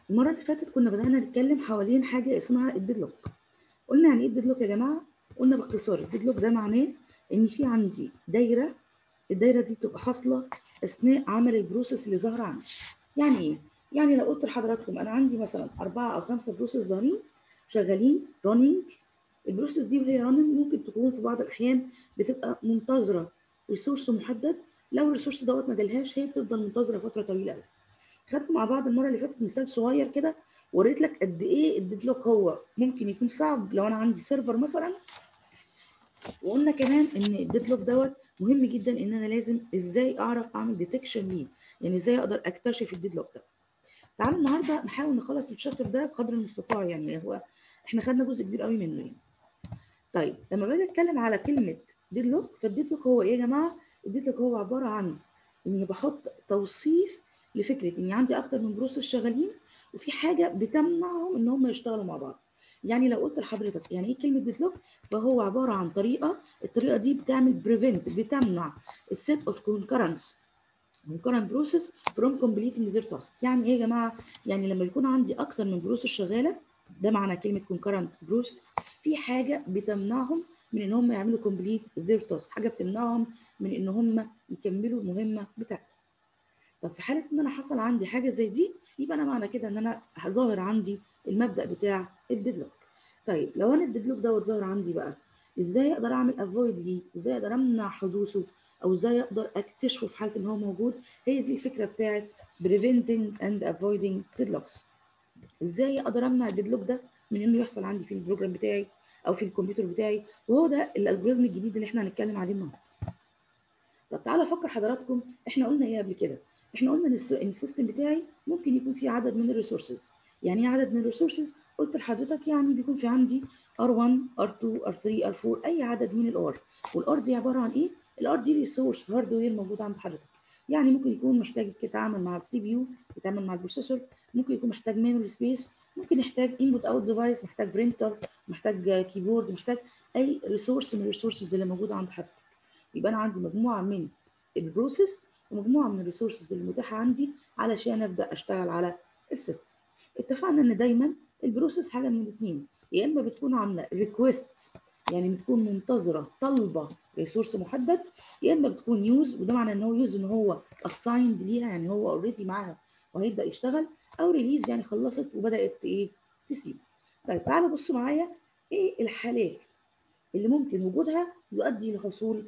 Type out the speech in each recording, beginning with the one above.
المره اللي فاتت كنا بدانا نتكلم حوالين حاجه اسمها الديدلوك قلنا يعني ايه الديدلوك يا جماعه قلنا باختصار الديدلوك ده معناه ان في عندي دايره الدايره دي بتبقى حاصله اثناء عمل البروسيس اللي ظاهره عندي يعني ايه يعني لو قلت لحضراتكم انا عندي مثلا اربعه او خمسه بروسيس ظاهرين شغالين راننج البروسيس دي وهي راننج ممكن تكون في بعض الاحيان بتبقى منتظره ريسورس محدد لو الريسورس دوت ما جالهاش هي بتفضل منتظره فتره طويله قوي خدت مع بعض المره اللي فاتت مثال صغير كده وريت لك قد ايه الديدلوك هو ممكن يكون صعب لو انا عندي سيرفر مثلا وقلنا كمان ان الديدلوك دوت مهم جدا ان انا لازم ازاي اعرف اعمل ديتكشن ليه يعني ازاي اقدر اكتشف الديدلوك ده تعالوا النهارده نحاول نخلص الشابتر ده بقدر المستطاع يعني هو احنا خدنا جزء كبير قوي منه يعني طيب لما باجي اتكلم على كلمه ديدلوك فالديدلوك هو ايه يا جماعه الديدلوك هو عباره عن اني بحط توصيف لفكره اني عندي اكتر من بروسيس شغالين وفي حاجه بتمنعهم ان هم يشتغلوا مع بعض يعني لو قلت لحضرتك يعني ايه كلمه ديدلوك فهو عباره عن طريقه الطريقه دي بتعمل بريفنت بتمنع السيت اوف كونكرنس concurrent process from completing their task يعني ايه يا جماعه يعني لما يكون عندي اكتر من بروسيس شغاله ده معنى كلمه concurrent process في حاجه بتمنعهم من ان هم يعملوا complete their task حاجه بتمنعهم من ان هم يكملوا المهمه بتاعتهم طب في حاله ان انا حصل عندي حاجه زي دي يبقى انا معنى كده ان انا ظاهر عندي المبدا بتاع الديدلوك طيب لو انا الديدلوك دوت ظاهر عندي بقى ازاي اقدر اعمل افويد ليه ازاي اقدر امنع حدوثه او ازاي اقدر اكتشفه في حاله ان هو موجود هي دي الفكره بتاعت preventing and avoiding deadlocks ازاي اقدر امنع الديدلوك ده من انه يحصل عندي في البروجرام بتاعي او في الكمبيوتر بتاعي وهو ده الالجوريزم الجديد اللي احنا هنتكلم عليه النهارده طب تعالى افكر حضراتكم احنا قلنا ايه قبل كده احنا قلنا ان السيستم بتاعي ممكن يكون فيه عدد من الريسورسز يعني ايه عدد من الريسورسز قلت لحضرتك يعني بيكون في عندي R1 R2 R3 R4 اي عدد من الار والار دي عباره عن ايه الار دي ريسورس هاردوير موجود عند حضرتك يعني ممكن يكون محتاج يتعامل مع السي بي يو يتعامل مع البروسيسور ممكن يكون محتاج ميموري سبيس ممكن يحتاج انبوت اوت ديفايس محتاج برينتر محتاج كيبورد محتاج اي ريسورس من الريسورسز اللي موجوده عند حضرتك يبقى انا عندي مجموعه من البروسيس ومجموعه من الريسورسز المتاحه عندي علشان ابدا اشتغل على السيستم اتفقنا ان دايما البروسيس حاجه من الاثنين يا اما بتكون عامله ريكويست يعني بتكون منتظره طالبه ريسورس محدد يا اما بتكون يوز وده معنى ان هو يوز ان هو اسايند ليها يعني هو اوريدي معاها وهيبدا يشتغل او ريليز يعني خلصت وبدات ايه تسيب طيب تعالوا بصوا معايا ايه الحالات اللي ممكن وجودها يؤدي لحصول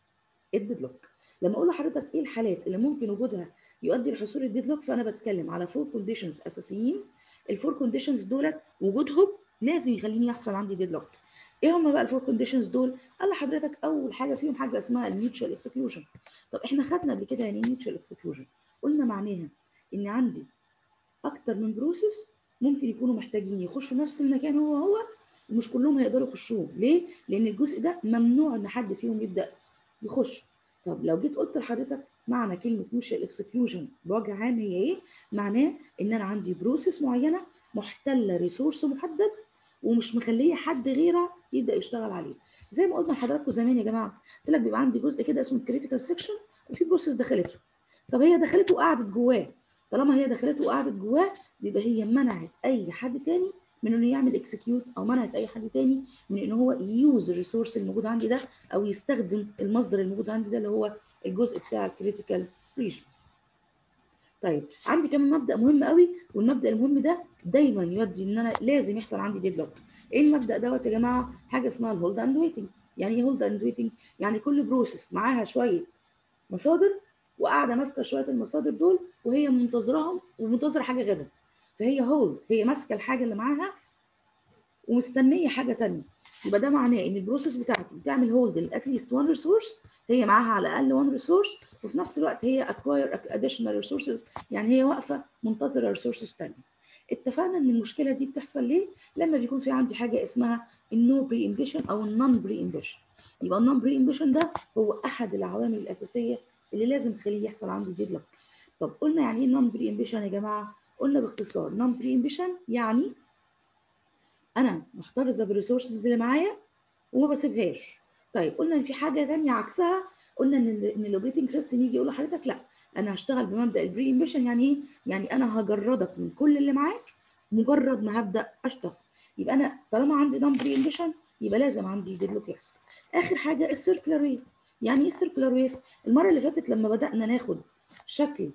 الديدلوك لما اقول لحضرتك ايه الحالات اللي ممكن وجودها يؤدي لحصول الديدلوك فانا بتكلم على فور كونديشنز اساسيين الفور كونديشنز دولت وجودهم لازم يخليني يحصل عندي ديدلوك ايه هم بقى الفور كونديشنز دول قال لحضرتك اول حاجه فيهم حاجه اسمها الميوتشوال اكسكلوجن طب احنا خدنا قبل كده يعني ايه ميوتشوال اكسكلوجن قلنا معناها ان عندي اكتر من بروسيس ممكن يكونوا محتاجين يخشوا نفس المكان هو هو ومش كلهم هيقدروا يخشوه ليه لان الجزء ده ممنوع ان حد فيهم يبدا يخش طب لو جيت قلت لحضرتك معنى كلمه ميوتشوال اكسكلوجن بوجه عام هي ايه معناه ان انا عندي بروسيس معينه محتله ريسورس محدد ومش مخليه حد غيرها يبدا يشتغل عليه زي ما قلنا لحضراتكم زمان يا جماعه قلت لك بيبقى عندي جزء كده اسمه الكريتيكال سيكشن وفي بروسيس دخلته طب هي دخلته وقعدت جواه طالما هي دخلته وقعدت جواه يبقى هي منعت اي حد تاني من انه يعمل اكسكيوت او منعت اي حد تاني من ان هو يوز الريسورس الموجود عندي ده او يستخدم المصدر الموجود عندي ده اللي هو الجزء بتاع الكريتيكال ريجن طيب عندي كمان مبدا مهم قوي والمبدا المهم ده دايما يودي ان انا لازم يحصل عندي ديدلوك ايه المبدا دوت يا جماعه حاجه اسمها الهولد اند ويتنج يعني ايه هولد اند ويتنج يعني كل بروسيس معاها شويه مصادر وقاعده ماسكه شويه المصادر دول وهي منتظراهم ومنتظره حاجه غيرها فهي هولد هي ماسكه الحاجه اللي معاها ومستنيه حاجه ثانيه يبقى ده معناه ان البروسيس بتاعتي بتعمل هولد لاتليست وان ريسورس هي معاها على الاقل وان ريسورس وفي نفس الوقت هي اكواير اديشنال ريسورسز يعني هي واقفه منتظره ريسورسز ثانيه اتفقنا ان المشكله دي بتحصل ليه لما بيكون في عندي حاجه اسمها النو بري امبيشن او النون بري امبيشن يبقى النون بري امبيشن ده هو احد العوامل الاساسيه اللي لازم تخليه يحصل عندي ديدلوك طب قلنا يعني ايه نون بري امبيشن يا جماعه قلنا باختصار نون بري امبيشن يعني انا محتفظه بالريسورسز اللي معايا وما بسيبهاش طيب قلنا ان في حاجه ثانيه عكسها قلنا ان ان الاوبريتنج سيستم يجي يقول لحضرتك لا انا هشتغل بمبدا البري امبيشن يعني ايه يعني انا هجردك من كل اللي معاك مجرد ما هبدا اشتغل يبقى انا طالما عندي نون بري انديشن يبقى لازم عندي ديدلوك يحصل اخر حاجه السيركلر ريت يعني ايه السيركلر ريت المره اللي فاتت لما بدانا ناخد شكل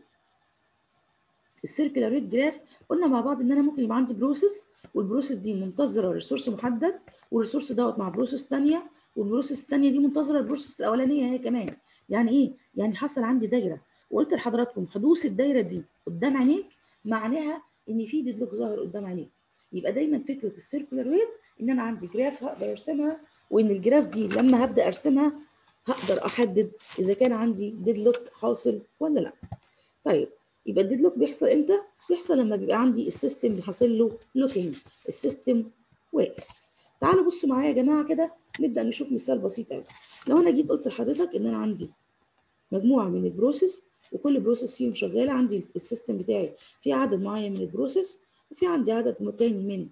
السيركلر ريت جراف قلنا مع بعض ان انا ممكن يبقى عندي بروسيس والبروسيس دي منتظره ريسورس محدد والريسورس دوت مع بروسيس ثانيه والبروسيس الثانيه دي منتظره البروسيس الاولانيه هي كمان يعني ايه يعني حصل عندي دايره وقلت لحضراتكم حدوث الدايره دي قدام عينيك معناها ان في ديدلوك ظاهر قدام عينيك يبقى دايما فكره السيركلر ريت ان انا عندي جراف هقدر ارسمها وان الجراف دي لما هبدا ارسمها هقدر احدد اذا كان عندي ديدلوك حاصل ولا لا طيب يبقى الديدلوك بيحصل امتى بيحصل لما بيبقى عندي السيستم بيحصل له لوكينج السيستم واقف تعالوا بصوا معايا يا جماعه كده نبدا نشوف مثال بسيط قوي لو انا جيت قلت لحضرتك ان انا عندي مجموعه من البروسيس وكل بروسيس فيهم شغاله عندي السيستم بتاعي في عدد معين من البروسيس وفي عندي عدد تاني من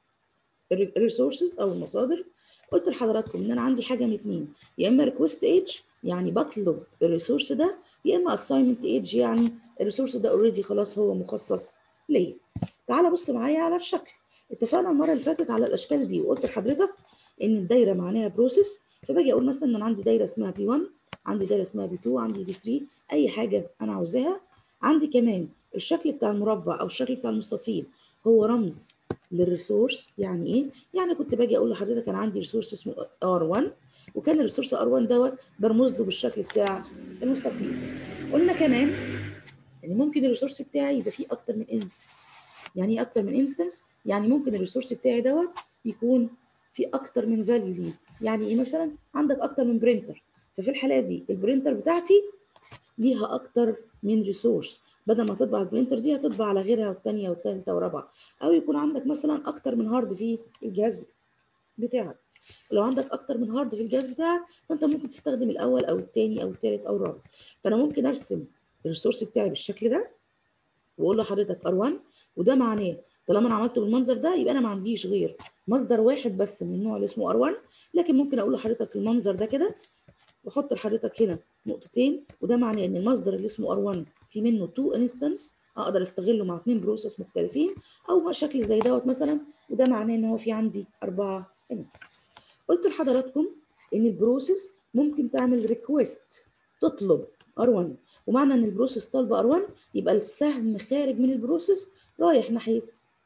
الريسورسز او المصادر قلت لحضراتكم ان انا عندي حاجه من اتنين يا اما ريكوست ايج يعني بطلب الريسورس ده يا اما اساينمنت ايج يعني الريسورس ده اوريدي خلاص هو مخصص ليا تعالى بص معايا على الشكل اتفقنا المره اللي فاتت على الاشكال دي وقلت لحضرتك ان الدايره معناها بروسيس فباجي اقول مثلا ان انا عندي دايره اسمها بي 1 عندي دايره اسمها بي 2 عندي بي 3 اي حاجه انا عاوزاها عندي كمان الشكل بتاع المربع او الشكل بتاع المستطيل هو رمز للريسورس يعني ايه يعني كنت باجي اقول لحضرتك انا عندي ريسورس اسمه R1 وكان الريسورس R1 دوت برمز له بالشكل بتاع المستطيل قلنا كمان ان ممكن الريسورس بتاعي يبقى فيه اكتر من انستنس يعني ايه اكتر من انستنس يعني ممكن الريسورس بتاعي دوت يكون في اكتر من فاليو ليه يعني ايه مثلا عندك اكتر من برينتر ففي الحاله دي البرينتر بتاعتي ليها اكتر من ريسورس بدل ما تطبع البرينتر دي هتطبع على غيرها والثانيه والثالثه والرابعه او يكون عندك مثلا اكتر من هارد في الجهاز بتاعك لو عندك اكتر من هارد في الجهاز بتاعك فانت ممكن تستخدم الاول او الثاني او الثالث او الرابع فانا ممكن ارسم الريسورس بتاعي بالشكل ده واقول لحضرتك ار1 وده معناه طالما انا عملته بالمنظر ده يبقى انا ما عنديش غير مصدر واحد بس من النوع اللي اسمه ار1 لكن ممكن اقول لحضرتك المنظر ده كده واحط لحضرتك هنا نقطتين وده معناه ان المصدر اللي اسمه ار1 في منه 2 انستنس اقدر استغله مع اثنين بروسيس مختلفين او شكل زي دوت مثلا وده معناه ان هو في عندي اربعه انستنس قلت لحضراتكم ان البروسيس ممكن تعمل ريكويست تطلب ار1 ومعنى ان البروسيس طالبه ار1 يبقى السهم خارج من البروسيس رايح ناحيه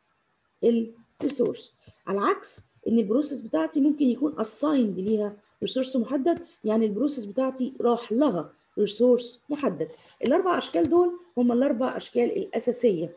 الريسورس على العكس ان البروسيس بتاعتي ممكن يكون اسايند ليها ريسورس محدد يعني البروسيس بتاعتي راح لها ريسورس محدد الاربع اشكال دول هم الاربع اشكال الاساسيه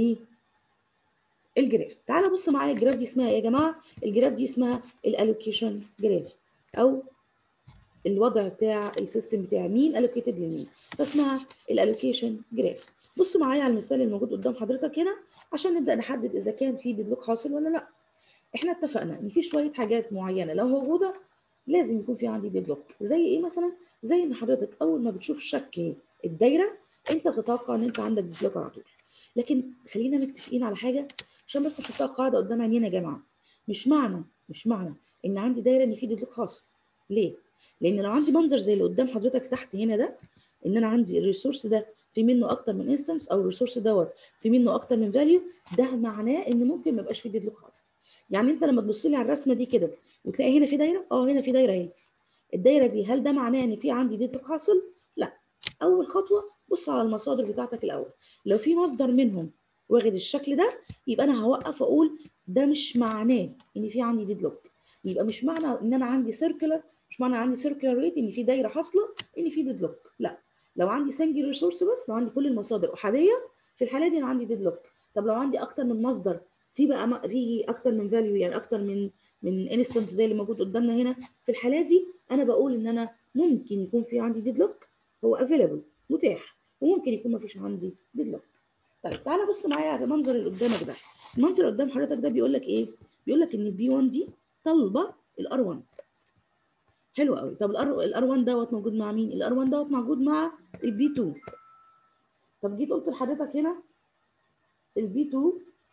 للجراف تعال بص معايا الجراف دي اسمها ايه يا جماعه الجراف دي اسمها الالوكيشن جراف او الوضع بتاع السيستم بتاعي مين الوكيتد لمين فاسمها الالوكيشن جراف بصوا معايا على المثال الموجود قدام حضرتك هنا عشان نبدا نحدد اذا كان في ديدلوك حاصل ولا لا احنا اتفقنا ان في شويه حاجات معينه لو موجوده لازم يكون في عندي ديدلوك زي ايه مثلا زي ان حضرتك اول ما بتشوف شكل الدايره انت بتتوقع ان انت عندك ديدلوك على طول لكن خلينا متفقين على حاجه عشان بس نحطها قاعده قدام عينينا يا جماعه مش معنى مش معنى ان عندي دايره ان في ديدلوك حاصل ليه لان لو عندي منظر زي اللي قدام حضرتك تحت هنا ده ان انا عندي الريسورس ده في منه اكتر من انستنس او الريسورس دوت في منه اكتر من فاليو ده معناه ان ممكن ما يبقاش في ديدلوك حاصل يعني انت لما تبص لي على الرسمه دي كده وتلاقي هنا في دايره اه هنا في دايره اهي الدايره دي هل ده معناه ان في عندي ديدلوك حاصل لا اول خطوه بص على المصادر بتاعتك الاول لو في مصدر منهم واخد الشكل ده يبقى انا هوقف اقول ده مش معناه ان في عندي ديدلوك يبقى مش معنى ان انا عندي سيركلر مش معنى عندي سيركلر ريت ان في دايره حاصله ان في ديدلوك لا لو عندي سنجل ريسورس بس لو عندي كل المصادر احاديه في الحاله دي انا عندي ديدلوك طب لو عندي اكتر من مصدر في بقى في اكتر من فاليو يعني اكتر من من انستنس زي اللي موجود قدامنا هنا في الحالات دي انا بقول ان انا ممكن يكون في عندي ديدلوك هو افيلبل متاح وممكن يكون ما فيش عندي ديدلوك طيب تعالى بص معايا على المنظر اللي قدامك ده المنظر اللي قدام حضرتك ده بيقول لك ايه بيقول لك ان البي 1 دي طالبه الار 1 حلو قوي طب الار الار 1 دوت موجود مع مين الار 1 دوت موجود مع البي 2 طب جيت قلت لحضرتك هنا البي 2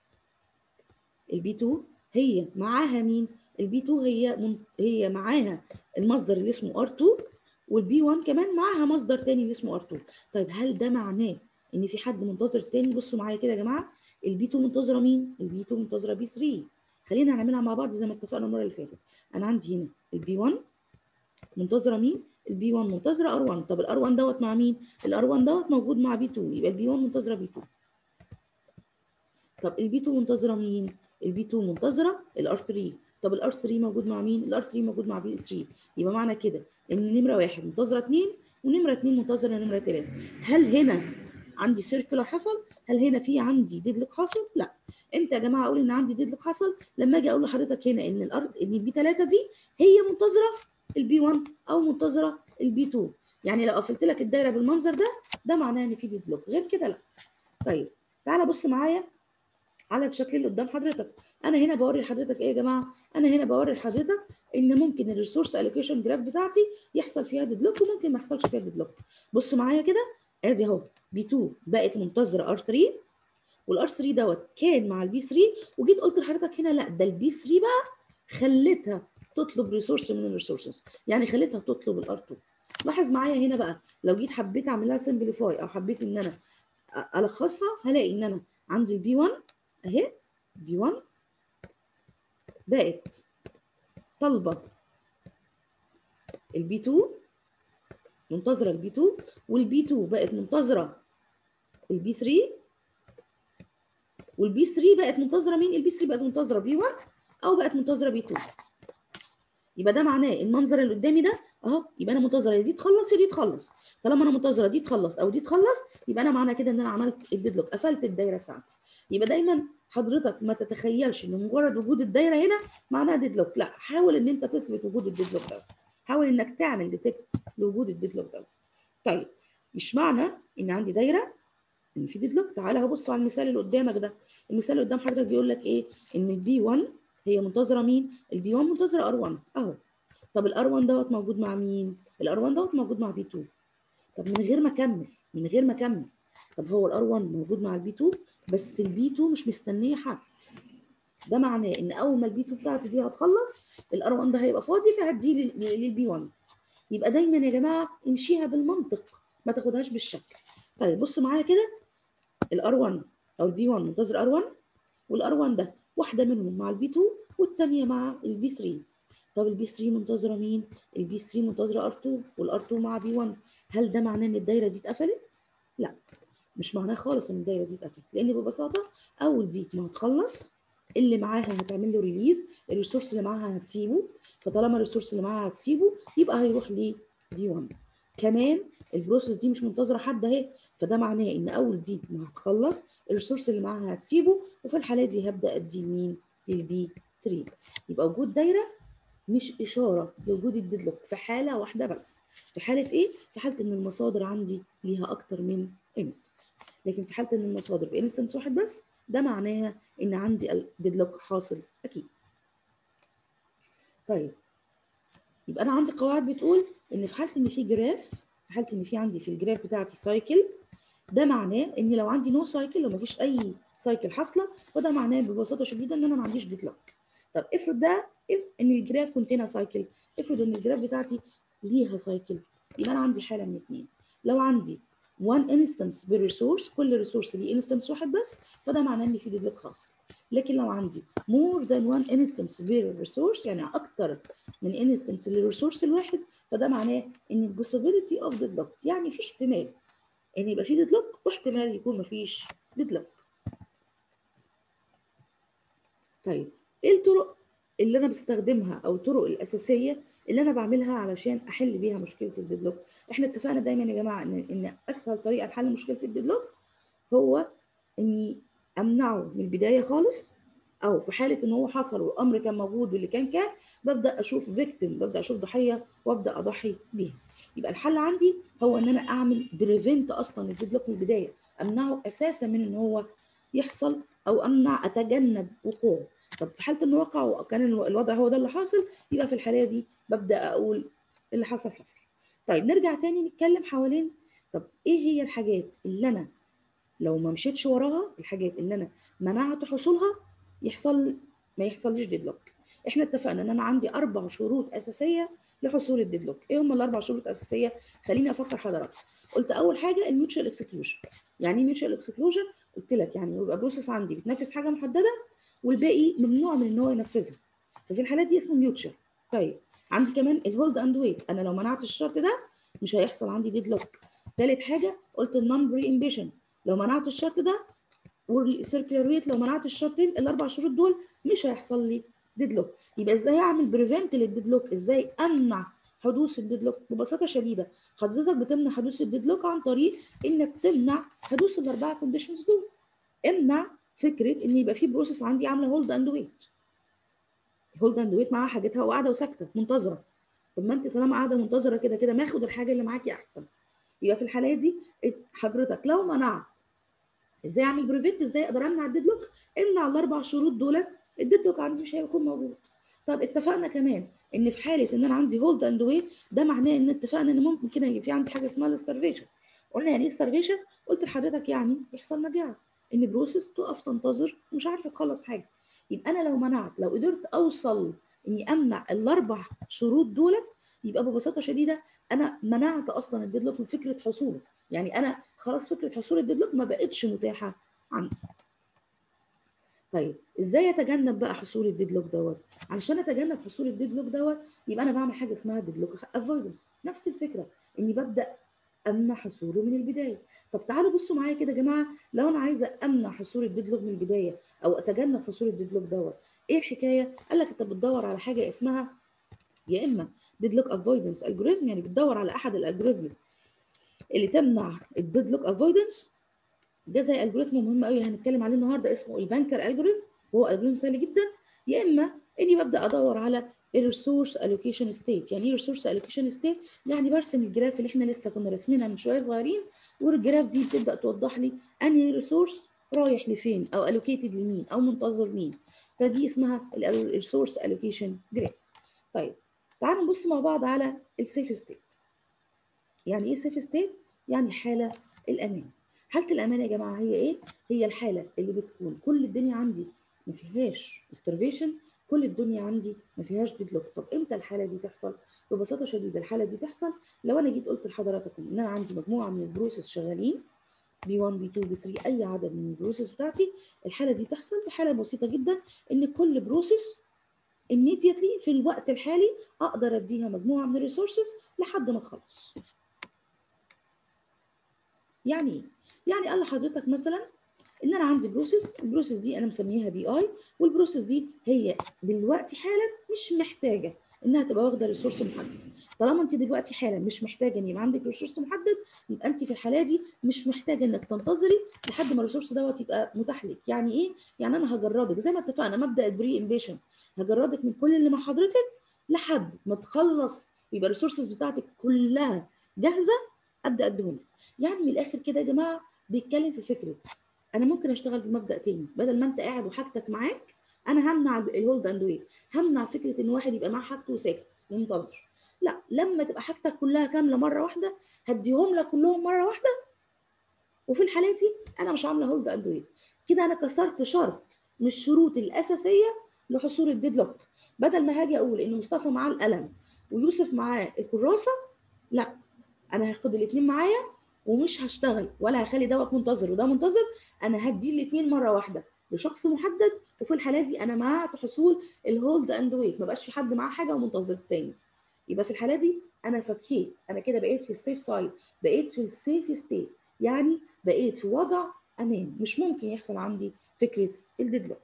البي 2 هي معاها مين البي 2 هي من... هي معاها المصدر اللي اسمه R2 والبي 1 كمان معاها مصدر تاني اللي اسمه R2 طيب هل ده معناه ان في حد منتظر تاني بصوا معايا كده يا جماعه البي 2 منتظره مين البي 2 منتظره بي 3 خلينا نعملها مع بعض زي ما اتفقنا المره اللي فاتت انا عندي هنا البي 1 منتظره مين البي 1 منتظره ار 1 طب الار 1 دوت مع مين الار 1 دوت موجود مع بي 2 يبقى البي 1 منتظره بي 2 طب البي 2 منتظره مين البي 2 منتظره الار 3 طب الار 3 موجود مع مين الار 3 موجود مع بي 3 يبقى معنى كده ان نمره واحد منتظره 2 ونمره 2 منتظره نمره 3 هل هنا عندي سيركلر حصل هل هنا في عندي ديدلوك حصل لا امتى يا جماعه اقول ان عندي ديدلوك حصل لما اجي اقول لحضرتك هنا ان الارض ان البي 3 دي هي منتظره البي 1 او منتظره البي 2 يعني لو قفلت لك الدايره بالمنظر ده ده معناه ان في ديدلوك غير كده لا طيب تعالى بص معايا على الشكل اللي قدام حضرتك انا هنا بوري لحضرتك ايه يا جماعه انا هنا بوري لحضرتك ان ممكن الريسورس الوكيشن جراف بتاعتي يحصل فيها ديدلوك وممكن ما يحصلش فيها ديدلوك بص معايا كده ادي اهو بي 2 بقت منتظره ار 3 والار 3 دوت كان مع البي 3 وجيت قلت لحضرتك هنا لا ده البي 3 بقى خليتها تطلب ريسورس من الريسورسز يعني خليتها تطلب الار 2 لاحظ معايا هنا بقى لو جيت حبيت اعمل لها سمبليفاي او حبيت ان انا الخصها هلاقي ان انا عندي البي 1 اهي بي 1 بقت طالبه البي 2 منتظره البي 2 والبي 2 بقت منتظره البي 3 والبي 3 بقت منتظره مين البي 3 بقت منتظره بي 1 او بقت منتظره بي 2 يبقى ده معناه المنظر اللي قدامي ده اهو يبقى انا منتظره يا دي تخلص يا دي تخلص طالما انا منتظره دي تخلص او دي تخلص يبقى انا معنى كده ان انا عملت الديدلوك قفلت الدايره بتاعتي يبقى دايما حضرتك ما تتخيلش ان مجرد وجود الدايره هنا معناها ديدلوك لا حاول ان انت تثبت وجود الديدلوك ده حاول انك تعمل ديتكت لوجود الديدلوك ده طيب مش معنى ان عندي دايره ان في ديدلوك تعالى هبص على المثال اللي قدامك ده المثال اللي قدام حضرتك بيقول لك ايه ان البي 1 هي منتظره مين البي 1 منتظره ار 1 اهو طب الار 1 دوت موجود مع مين الار 1 دوت موجود مع بي 2 طب من غير ما اكمل من غير ما اكمل طب هو الار 1 موجود مع البي 2 بس البي 2 مش مستنيه حد ده معناه ان اول ما البي 2 بتاعتي دي هتخلص الار 1 ده هيبقى فاضي فهديه للبي 1 يبقى دايما يا جماعه امشيها بالمنطق ما تاخدهاش بالشكل طيب بص معايا كده الار 1 او البي 1 منتظر ار 1 والار 1 ده واحده منهم مع البي 2 والثانيه مع البي 3 طب البي 3 منتظره مين البي 3 منتظره ار 2 والار 2 مع بي 1 هل ده معناه ان الدايره دي اتقفلت لا مش معناه خالص ان الدايره دي اتقفلت لان ببساطه اول دي ما هتخلص اللي معاها هتعمل له ريليز الريسورس اللي معاها هتسيبه فطالما الريسورس اللي معاها هتسيبه يبقى هيروح ل دي 1 كمان البروسيس دي مش منتظره حد اهي فده معناه ان اول دي ما هتخلص الريسورس اللي معاها هتسيبه وفي الحاله دي هبدا ادي مين للبي 3 يبقى وجود دايره مش اشاره لوجود الديدلوك في حاله واحده بس في حاله ايه في حاله ان المصادر عندي ليها اكتر من انستنس لكن في حاله ان المصادر بانستنس واحد بس ده معناها ان عندي الديدلوك حاصل اكيد طيب يبقى انا عندي قواعد بتقول ان في حاله ان في جراف في حاله ان في عندي في الجراف بتاعتي سايكل ده معناه ان لو عندي نو سايكل لو مفيش اي سايكل حاصله فده معناه ببساطه شديده ان انا ما عنديش ديدلوك طب افرض ده if ان الجراف كونتينا سايكل افرض ان الجراف بتاعتي ليها سايكل يبقى انا عندي حاله من اثنين لو عندي one instance بالريسورس كل ريسورس ليه انستنس واحد بس فده معناه ان في ديدلوك خاص لكن لو عندي more than one instance بالريسورس يعني اكتر من انستنس للريسورس الواحد فده معناه ان البوسيبيليتي اوف ديدلوك يعني في احتمال ان يبقى في ديدلوك واحتمال يكون مفيش ديدلوك طيب ايه الطرق اللي انا بستخدمها او الطرق الاساسيه اللي انا بعملها علشان احل بيها مشكله الديدلوك احنا اتفقنا دايما يا جماعه ان ان اسهل طريقه لحل مشكله الديدلوك هو اني امنعه من البدايه خالص او في حاله ان هو حصل والامر كان موجود واللي كان كان ببدا اشوف فيكتيم ببدا اشوف ضحيه وابدا اضحي بيها يبقى الحل عندي هو ان انا اعمل بريفنت اصلا الديدلوك من البدايه امنعه اساسا من ان هو يحصل او امنع اتجنب وقوعه طب في حاله انه وقع وكان الوضع هو ده اللي حاصل يبقى في الحاله دي ببدا اقول اللي حصل حصل طيب نرجع تاني نتكلم حوالين طب ايه هي الحاجات اللي انا لو ما مشيتش وراها الحاجات اللي انا منعت حصولها يحصل ما يحصلش ديدلوك احنا اتفقنا ان انا عندي اربع شروط اساسيه لحصول الديدلوك ايه هم الاربع شروط الاساسيه خليني افكر حضرتك قلت اول حاجه الميوتشوال اكسكلوجن يعني ايه ميوتشوال اكسكلوجن قلت لك يعني يبقى بروسيس عندي بتنفذ حاجه محدده والباقي ممنوع من ان هو ينفذها ففي الحالات دي اسمه ميوتشوال طيب عندي كمان الهولد اند ويت انا لو منعت الشرط ده مش هيحصل عندي ديدلوك ثالث حاجه قلت النون بري امبيشن لو منعت الشرط ده والسيركلر ويت لو منعت الشرطين الاربع شروط دول مش هيحصل لي ديدلوك يبقى ازاي اعمل بريفنت للديدلوك ازاي امنع حدوث الديدلوك ببساطه شديده حضرتك بتمنع حدوث الديدلوك عن طريق انك تمنع حدوث الاربعه كونديشنز دول امنع فكره ان يبقى في بروسيس عندي عامله هولد اند ويت هولد اند ويت معاها حاجتها وقاعده وساكته منتظره طب ما انت طالما قاعده منتظره كده كده ما اخد الحاجه اللي معاكي احسن يبقى في الحاله دي حضرتك لو منعت ازاي اعمل بريفنت ازاي اقدر امنع الديدلوك امنع الاربع شروط دولت الديدلوك عندي مش هيكون موجود طب اتفقنا كمان ان في حاله ان انا عندي هولد اند ويت ده معناه ان اتفقنا ان ممكن كده يبقى في عندي حاجه اسمها الستارفيشن قلنا يعني ايه ستارفيشن قلت لحضرتك يعني يحصل مجاعه ان بروسيس تقف تنتظر ومش عارفه تخلص حاجه يبقى انا لو منعت لو قدرت اوصل اني امنع الاربع شروط دولت يبقى ببساطه شديده انا منعت اصلا الديدلوك من فكره حصوله يعني انا خلاص فكره حصول الديدلوك ما بقتش متاحه عندي طيب ازاي اتجنب بقى حصول الديدلوك دوت علشان اتجنب حصول الديدلوك دوت يبقى انا بعمل حاجه اسمها ديدلوك افويدنس نفس الفكره اني ببدا امنع حصوله من البدايه طب تعالوا بصوا معايا كده يا جماعه لو انا عايزه امنع حصول الديدلوك من البدايه او اتجنب حصول الديدلوك دوت ايه الحكايه قال لك انت بتدور على حاجه اسمها يا اما ديدلوك افويدنس الجوريزم يعني بتدور على احد الالجوريزم اللي تمنع الديدلوك افويدنس ده زي الجوريثم مهم قوي هنتكلم عليه النهارده اسمه البانكر الجوريثم وهو الجوريثم سهل جدا يا اما اني ببدا ادور على الريسورس الوكيشن ستيت يعني ايه ريسورس الوكيشن ستيت يعني برسم الجراف اللي احنا لسه كنا راسمينها من شويه صغيرين والجراف دي بتبدا توضح لي انهي ريسورس رايح لفين او الوكيتد لمين او منتظر مين فدي اسمها الريسورس الوكيشن جراف طيب تعالوا نبص مع بعض على السيف ستيت يعني ايه سيف ستيت يعني حاله الامان حاله الامان يا جماعه هي ايه هي الحاله اللي بتكون كل الدنيا عندي ما فيهاش ستارفيشن كل الدنيا عندي ما فيهاش ديدلوك طب امتى الحاله دي تحصل ببساطه شديده الحاله دي تحصل لو انا جيت قلت لحضراتكم ان انا عندي مجموعه من البروسيس شغالين بي 1 بي 2 بي 3 اي عدد من البروسيس بتاعتي الحاله دي تحصل بحاله بسيطه جدا ان كل بروسيس immediately في الوقت الحالي اقدر اديها مجموعه من الريسورسز لحد ما تخلص يعني ايه يعني قال لحضرتك مثلا ان انا عندي بروسيس البروسيس دي انا مسميها بي اي والبروسيس دي هي دلوقتي حالا مش محتاجه انها تبقى واخده ريسورس محدد طالما انت دلوقتي حالا مش محتاجه ان يبقى عندك ريسورس محدد يبقى انت في الحاله دي مش محتاجه انك تنتظري لحد ما الريسورس دوت يبقى متاح لك يعني ايه يعني انا هجردك زي ما اتفقنا مبدا البري امبيشن هجردك من كل اللي مع حضرتك لحد ما تخلص يبقى الريسورسز بتاعتك كلها جاهزه ابدا اديهم يعني من الاخر كده يا جماعه بيتكلم في فكره انا ممكن اشتغل بمبدا تاني بدل ما انت قاعد وحاجتك معاك انا همنع الهولد اند ويت همنع فكره ان واحد يبقى معاه حاجته وساكت منتظر لا لما تبقى حاجتك كلها كامله مره واحده هديهم لك كلهم مره واحده وفي الحاله دي انا مش عامله هولد اند ويت كده انا كسرت شرط من الشروط الاساسيه لحصول الديدلوك بدل ما هاجي اقول ان مصطفى معاه القلم ويوسف معاه الكراسه لا انا هاخد الاثنين معايا ومش هشتغل ولا هخلي دوت منتظر وده منتظر انا هدي الاثنين مره واحده لشخص محدد وفي الحاله دي انا منعت حصول الهولد اند ويت ما بقاش في حد معاه حاجه ومنتظر التاني يبقى في الحاله دي انا فكيت انا كده بقيت في السيف سايد بقيت في السيف ستيت يعني بقيت في وضع امان مش ممكن يحصل عندي فكره الديدلوك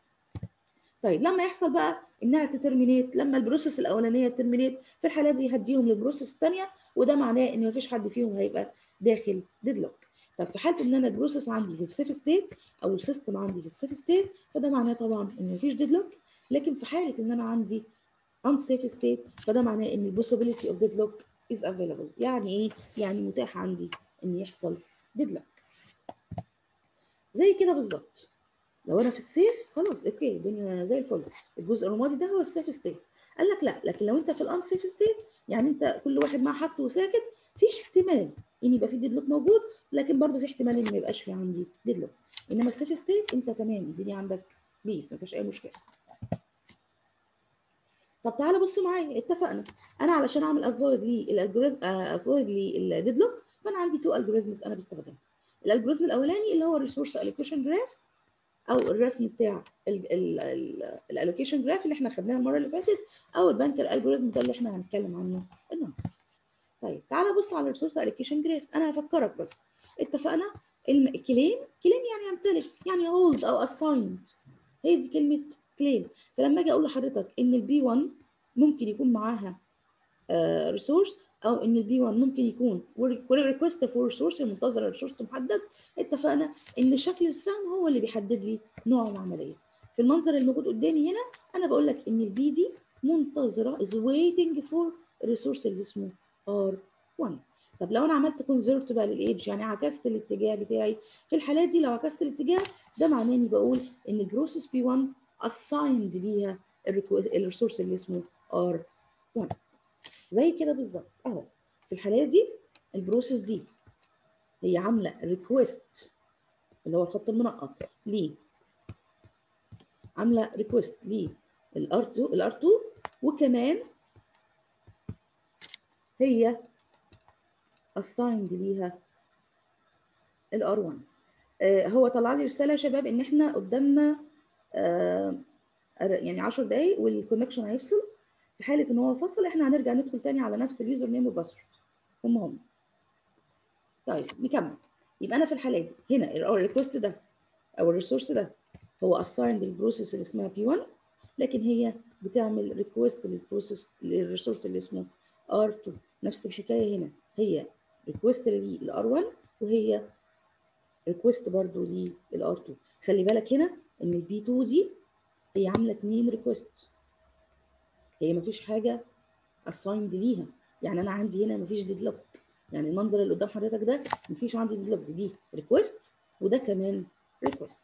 طيب لما يحصل بقى انها تترمينيت لما البروسيس الاولانيه ترمينيت في الحاله دي هديهم للبروسيس الثانيه وده معناه ان مفيش حد فيهم هيبقى داخل ديدلوك طب في حاله ان انا البروسيس عندي في السيف ستيت او السيستم عندي في السيف ستيت فده معناه طبعا ان مفيش ديدلوك لكن في حاله ان انا عندي unsafe state فده معناه ان possibility of deadlock is available يعني ايه يعني متاح عندي ان يحصل deadlock زي كده بالظبط لو انا في السيف خلاص اوكي الدنيا زي الفل الجزء الرمادي ده هو السيف ستيت قال لك لا لكن لو انت في الانسيف ستيت يعني انت كل واحد مع حاجته وساكت في احتمال ان يبقى في ديدلوك موجود لكن برضه في احتمال ان ما يبقاش في عندي ديدلوك انما السيف ستيت انت تمام الدنيا عندك بيس ما فيش اي مشكله طب تعالى بصوا معايا اتفقنا انا علشان اعمل افويد للالجوريزم افويد للديدلوك فانا عندي تو الجوريزمز انا بستخدمها الالجوريزم الاولاني اللي هو الريسورس الوكيشن جراف او الرسم بتاع الالوكيشن جراف اللي احنا خدناه المره اللي فاتت او البانكر الجوريزم ده اللي احنا هنتكلم عنه النهارده طيب تعالى بص على الريسورس الوكيشن جراف انا هفكرك بس اتفقنا الكليم كليم يعني يمتلك يعني هولد او اسايند هي دي كلمه كليم فلما اجي اقول لحضرتك ان البي 1 ممكن يكون معاها ريسورس او ان البي 1 ممكن يكون ريكوست فور ريسورس منتظره ريسورس محدد اتفقنا ان شكل السهم هو اللي بيحدد لي نوع العمليه في المنظر الموجود قدامي هنا انا بقول لك ان البي دي منتظره از ويتنج فور الريسورس اللي اسمه ار 1 طب لو انا عملت كونفيرت بقى للايدج يعني عكست الاتجاه بتاعي في الحاله دي لو عكست الاتجاه ده معناه اني بقول ان البروسيس بي 1 اسايند ليها الريسورس اللي اسمه ار 1 زي كده بالظبط اهو في الحاله دي البروسيس دي هي عامله ريكويست اللي هو الخط المنقط ليه عامله ريكويست للار 2 الار 2 وكمان هي assigned ليها الار 1 آه هو طلع لي رساله يا شباب ان احنا قدامنا آه يعني 10 دقايق والكونكشن هيفصل في حاله ان هو فصل احنا هنرجع ندخل تاني على نفس اليوزر نيم والباسورد هم هم طيب نكمل يبقى انا في الحاله دي هنا الريكوست ده او الريسورس ده هو assigned للبروسيس اللي اسمها بي 1 لكن هي بتعمل ريكوست للبروسيس للريسورس اللي اسمه ار 2 نفس الحكايه هنا هي ريكوست للار 1 وهي ريكوست برضو للار 2 خلي بالك هنا ان البي 2 دي هي عامله اثنين ريكوست هي ما فيش حاجه اسايند ليها يعني انا عندي هنا ما فيش ديدلوك يعني المنظر اللي قدام حضرتك ده ما فيش عندي ديدلوك دي ريكوست وده كمان ريكوست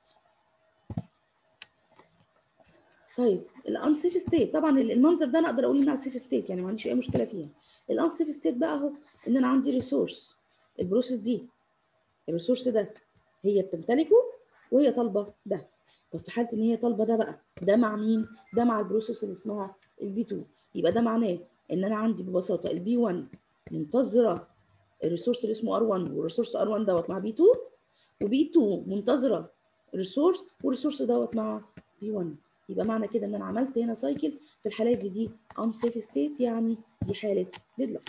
طيب الانسيف ستيت طبعا المنظر ده انا اقدر اقول انها سيف ستيت يعني ما عنديش اي مشكله فيها الانسيف ستيت بقى اهو ان انا عندي ريسورس البروسيس دي الريسورس ده هي بتمتلكه وهي طالبه ده طب في حاله ان هي طالبه ده بقى ده مع مين ده مع البروسيس اللي اسمها البي 2 يبقى ده معناه ان انا عندي ببساطه البي 1 منتظره الريسورس اللي اسمه ار 1 والريسورس ار 1 دوت مع بي 2 وبي 2 منتظره ريسورس والريسورس دوت مع بي 1 يبقى معنى كده ان انا عملت هنا سايكل في الحالات دي دي unsafe state يعني دي حاله ديدلوك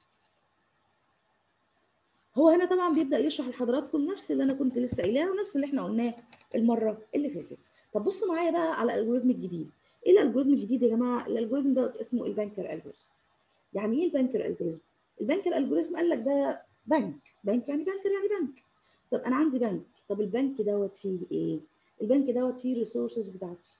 هو هنا طبعا بيبدا يشرح لحضراتكم نفس اللي انا كنت لسه قايلاه ونفس اللي احنا قلناه المره اللي فاتت طب بصوا معايا بقى على الالجوريزم الجديد ايه الالجوريزم الجديد يا جماعه الالجوريزم دوت اسمه البانكر الجوريزم يعني ايه البانكر الجوريزم البانكر الجوريزم قال لك ده بنك بنك يعني بانكر يعني بنك طب انا عندي بنك طب البنك دوت فيه ايه البنك دوت فيه الريسورسز بتاعتي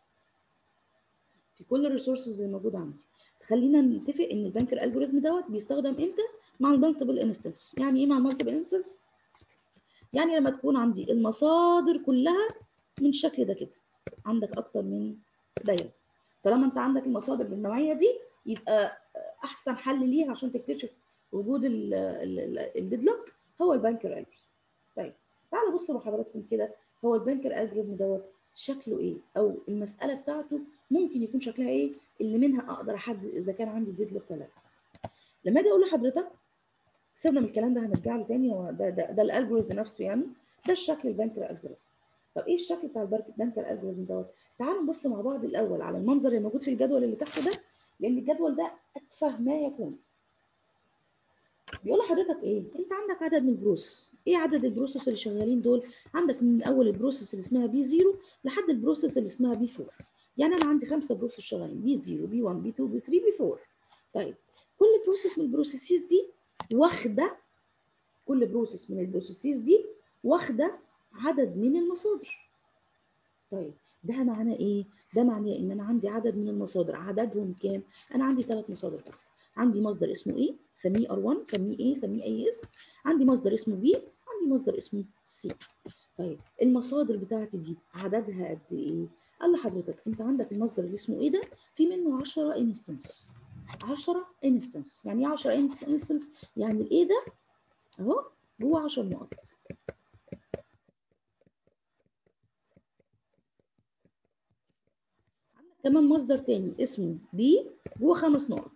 في كل الريسورسز اللي موجوده عندي خلينا نتفق ان البانكر الجوريزم دوت بيستخدم امتى مع المالتيبل انستنس يعني ايه مع المالتيبل انستنس يعني لما تكون عندي المصادر كلها من الشكل ده كده عندك اكتر من دايره طالما انت عندك المصادر بالنوعيه دي يبقى احسن حل ليها عشان تكتشف وجود الديدلوك هو البانكر الجوريزم طيب تعالوا بصوا مع حضراتكم كده هو البانكر الجوريزم دوت شكله ايه او المساله بتاعته ممكن يكون شكلها ايه اللي منها اقدر احدد اذا كان عندي ديدلوك ولا لا لما اجي اقول لحضرتك سيبنا من الكلام ده هنرجع له تاني هو ده ده, ده الالجوريزم نفسه يعني ده الشكل البانكر الجوريزم طب ايه الشكل بتاع البانكر الجوريزم دوت تعالوا نبص مع بعض الاول على المنظر اللي موجود في الجدول اللي تحت ده لان الجدول ده اتفه ما يكون بيقول لحضرتك ايه انت عندك عدد من البروسيس ايه عدد البروسيس اللي شغالين دول عندك من اول البروسيس اللي اسمها بي 0 لحد البروسيس اللي اسمها بي 4 يعني انا عندي خمسه بروسيس شغالين بي 0 بي 1 بي 2 بي 3 بي 4 طيب كل بروسيس من البروسيسز دي واخده كل بروسيس من البروسيسز دي واخده عدد من المصادر طيب ده معناه ايه ده معناه ان انا عندي عدد من المصادر عددهم كام انا عندي ثلاث مصادر بس عندي مصدر اسمه ايه سميه ار1 سميه ايه سميه اي اس عندي مصدر اسمه بي عندي مصدر اسمه سي طيب المصادر بتاعتي دي عددها قد ايه قال لحضرتك انت عندك المصدر اللي اسمه ايه ده في منه 10 انستنس 10 انستنس يعني ايه 10 انستنس يعني الايه ده اهو جوه 10 نقط عندك كمان مصدر تاني اسمه بي جوه خمس نقط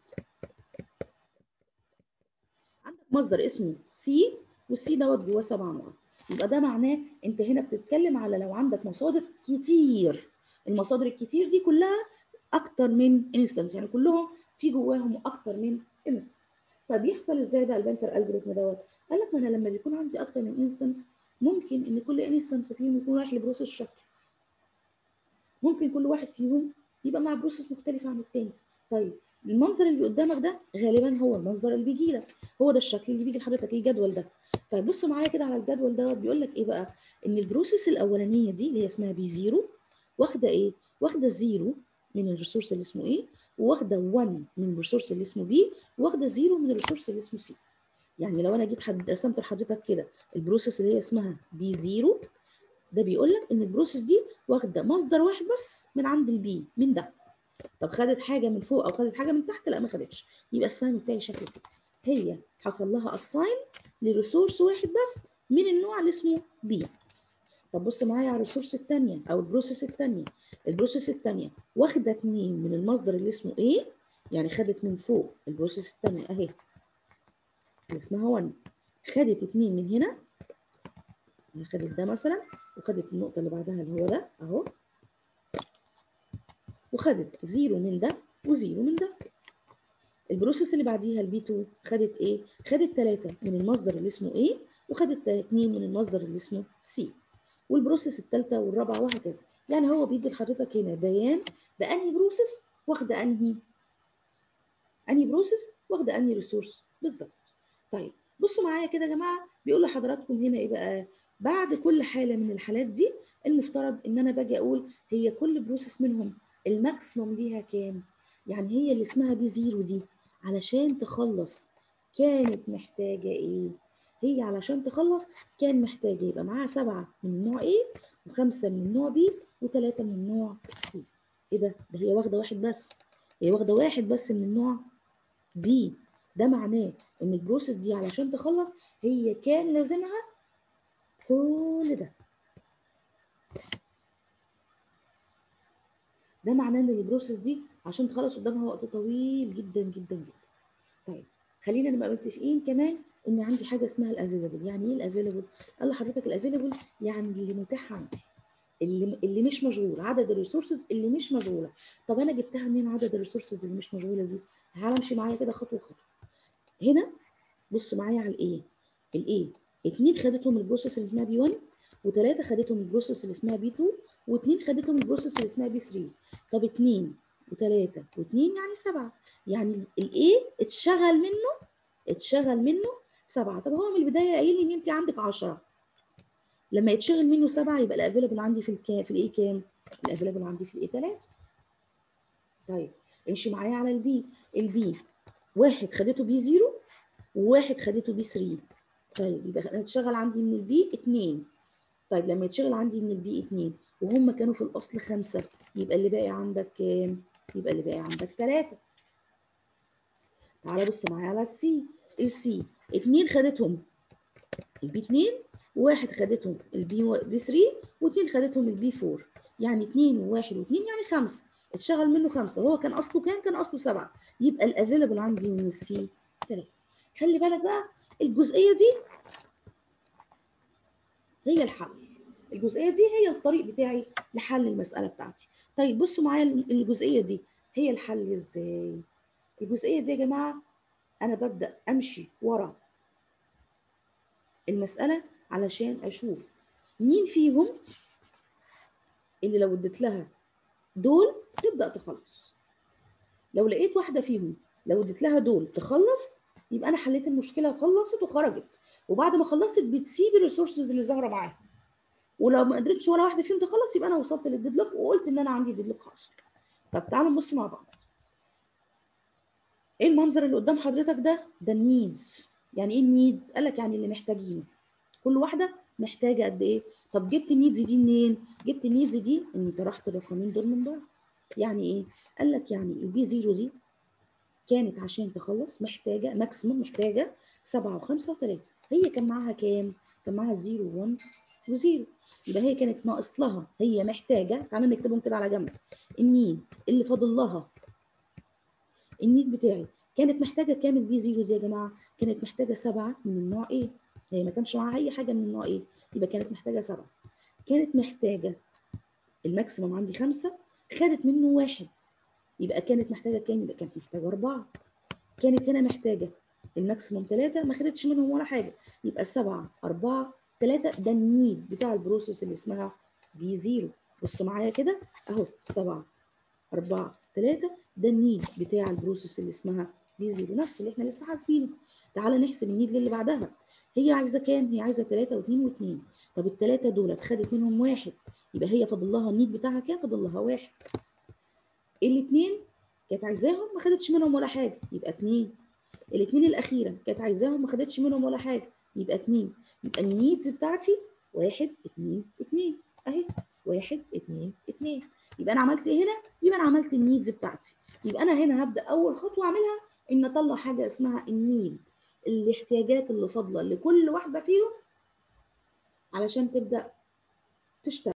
عندك مصدر اسمه سي والسي دوت جواه سبع نقط يبقى ده معناه انت هنا بتتكلم على لو عندك مصادر كتير المصادر الكتير دي كلها اكتر من انستنس يعني كلهم في جواهم اكتر من انستنس فبيحصل ازاي ده البنكر الجوريثم دوت قال لك ما انا لما بيكون عندي اكتر من انستنس ممكن ان كل انستنس فيهم يكون رايح لبروسيس شكل ممكن كل واحد فيهم يبقى مع بروسيس مختلف عن التاني طيب المنظر اللي قدامك ده غالبا هو المصدر اللي بيجي لك هو ده الشكل اللي بيجي لحضرتك الجدول ده طيب بصوا معايا كده على الجدول دوت بيقول لك ايه بقى ان البروسيس الاولانيه دي اللي هي اسمها بي زيرو واخده ايه واخده زيرو من الريسورس اللي اسمه ايه واخده 1 من الريسورس اللي اسمه بي واخده زيرو من الريسورس اللي اسمه سي يعني لو انا جيت حد رسمت لحضرتك كده البروسيس اللي هي اسمها بي زيرو ده بيقول لك ان البروسيس دي واخده مصدر واحد بس من عند البي من ده طب خدت حاجه من فوق او خدت حاجه من تحت لا ما خدتش يبقى السهم بتاعي شكله كده هي حصل لها اساين لريسورس واحد بس من النوع اللي اسمه بي طب بص معايا على الريسورس الثانيه او البروسيس الثانيه البروسيس الثانيه واخده اثنين من المصدر اللي اسمه ايه يعني خدت من فوق البروسيس الثانيه اهي اللي اسمها 1 خدت اثنين من هنا خدت ده مثلا وخدت النقطه اللي بعدها اللي هو ده اهو وخدت زيرو من ده وزيرو من ده البروسيس اللي بعديها البي 2 خدت ايه خدت ثلاثه من المصدر اللي اسمه ايه وخدت اثنين من المصدر اللي اسمه سي والبروسيس الثالثه والرابعه وهكذا يعني هو بيدي لحضرتك هنا بيان بانهي بروسيس واخده انهي انهي بروسيس واخده انهي ريسورس بالظبط طيب بصوا معايا كده يا جماعه بيقول لحضراتكم هنا ايه بقى بعد كل حاله من الحالات دي المفترض ان انا باجي اقول هي كل بروسيس منهم الماكسيموم ليها كام يعني هي اللي اسمها بي زيرو دي علشان تخلص كانت محتاجه ايه هي علشان تخلص كان محتاجه يبقى معاها سبعه من النوع ايه وخمسه من النوع بي وثلاثه من النوع سي ايه ده ده هي واخده واحد بس هي واخده واحد بس من النوع بي ده معناه ان البروسيس دي علشان تخلص هي كان لازمها كل ده ده معناه ان البروسيس دي عشان تخلص قدامها وقت طويل جدا جدا جدا طيب خلينا نبقى متفقين كمان ان عندي حاجه اسمها الافيلابل يعني ايه الافيلابل قال لحضرتك الافيلابل يعني اللي متاح عندي اللي اللي مش مشغول عدد الريسورسز اللي مش مشغوله طب انا جبتها منين عدد الريسورسز اللي مش مشغوله دي تعالى امشي معايا كده خطوه خطوه هنا بص معايا على الايه الايه اتنين خدتهم البروسيس اللي اسمها بي 1 وثلاثه خدتهم البروسيس اللي اسمها بي 2 واثنين خدتهم البروسيس اللي اسمها بي 3 طب اثنين وثلاثه واثنين يعني سبعه يعني الايه اتشغل منه اتشغل منه سبعه طب هو من البدايه قايل لي ان انت عندك 10 لما يتشغل منه سبعه يبقى الافيلابل عندي في الكام في الايه كام؟ الافيلابل عندي في الايه 3 طيب امشي معايا على البي البي واحد خدته بي 0 وواحد خدته بي 3 طيب يبقى هتشغل عندي من البي 2 طيب لما يتشغل عندي من البي 2 وهم كانوا في الاصل خمسه يبقى اللي باقي عندك كام؟ يبقى اللي باقي عندك 3 تعالى بص معايا على السي السي 2 خدتهم البي 2 وواحد خدتهم البي بي 3 واثنين خدتهم البي 4 يعني 2 و1 و2 يعني 5 اتشغل منه 5 وهو كان اصله كام؟ كان اصله 7 يبقى الافيلبل عندي من السي 3 خلي بالك بقى الجزئيه دي هي الحل الجزئيه دي هي الطريق بتاعي لحل المساله بتاعتي طيب بصوا معايا الجزئيه دي هي الحل ازاي الجزئيه دي يا جماعه انا ببدا امشي ورا المساله علشان اشوف مين فيهم اللي لو اديت لها دول تبدا تخلص لو لقيت واحده فيهم لو اديت لها دول تخلص يبقى انا حليت المشكله وخلصت وخرجت وبعد ما خلصت بتسيب الريسورسز اللي ظاهره معاها ولو ما قدرتش ولا واحده فيهم تخلص يبقى انا وصلت للديدلوك وقلت ان انا عندي ديدلوك حاصل طب تعالوا نبص مع بعض ايه المنظر اللي قدام حضرتك ده ده النيدز يعني ايه النيد قال لك يعني اللي محتاجينه كل واحده محتاجه قد ايه طب جبت النيدز دي منين جبت النيدز دي ان طرحت الرقمين دول من بره يعني ايه قال لك يعني البي زيرو دي كانت عشان تخلص محتاجه ماكسيموم محتاجه 7 و5 و3 هي كان معاها كام كان معاها 0 و1 و0 يبقى هي كانت ناقص لها هي محتاجه تعالى نكتبهم كده على جنب النيد اللي فاضل لها النيد بتاعي كانت محتاجه كام البي زيروز يا جماعه كانت محتاجه سبعه من النوع ايه هي ما كانش معاها اي حاجه من النوع ايه يبقى كانت محتاجه سبعه كانت محتاجه الماكسيموم عندي خمسه خدت منه واحد يبقى كانت محتاجه كام يبقى كانت محتاجه اربعه كانت هنا محتاجه الماكسيموم ثلاثه ما خدتش منهم ولا حاجه يبقى سبعه اربعه ثلاثه ده النيد بتاع البروسيس اللي اسمها بي زيرو بصوا معايا كده اهو سبعه اربعه ثلاثه ده النيد بتاع البروسيس اللي اسمها بي زيرو نفس اللي احنا لسه حاسبينه تعالى نحسب النيد اللي بعدها هي عايزه كام هي عايزه 3 و2 و2 طب الثلاثه دول خدت منهم واحد يبقى هي فاضل لها النيد بتاعها كام فاضل لها واحد الاثنين كانت عايزاهم ما خدتش منهم ولا حاجه يبقى اثنين الاثنين الاخيره كانت عايزاهم ما خدتش منهم ولا حاجه يبقى اثنين يبقى النيدز بتاعتي واحد اثنين اثنين اهي واحد اثنين اثنين يبقى انا عملت ايه هنا يبقى انا عملت النيدز بتاعتي يبقى انا هنا هبدا اول خطوه اعملها ان اطلع حاجه اسمها النيد الاحتياجات اللي فاضله لكل واحده فيهم علشان تبدا تشتغل